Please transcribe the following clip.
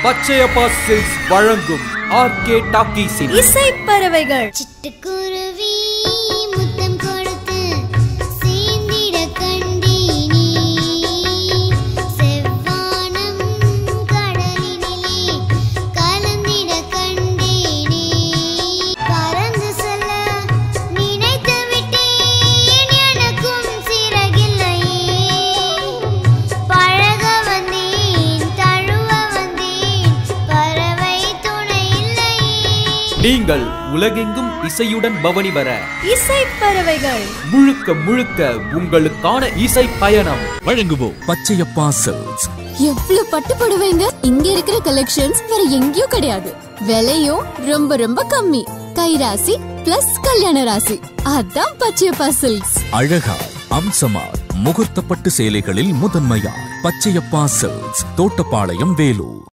பச்சையப்பா silks வழங்கும் RK டாக்கீஸின் இசை பறவைகள் சிட்டுக்குருவி முத்தம் கொடுத்து சேர்ந்திட கண்டேனே செவ்வானம் கடலினிலே கலந்திட கண்டேனே பறந்து செல்ல நினைத்து விட்டேன் எனக்கும் சிறகில்லையே பழக வந்தேன் தழுவ வந்தேன் பறவை துணை இல்லையே நீங்கள் உலகெங்கும் இசையுடன் பவனி வர இசை பறவைகள் முழுக்க முழுக்க உங்களுக்கான இசை பயணம் வழங்குவோம் பச்சையப்பா சில்க்ஸ் எவ்வளவு பட்டு புடவைங்க இங்க இருக்கிற கலெக்ஷன்ஸ் வேற எங்கேயும் கிடையாது விலையும் ரொம்ப ரொம்ப கம்மி கைராசி பிளஸ் கல்யாண ராசி அதான் பச்சையப்பா சில்க்ஸ் அழகாய் அம்சமாய் முகூர்த்த பட்டு சேலைகளில் முதன்மையாய் பச்சையப்பா சில்க்ஸ் தோட்டப்பாளையம் வேலூர்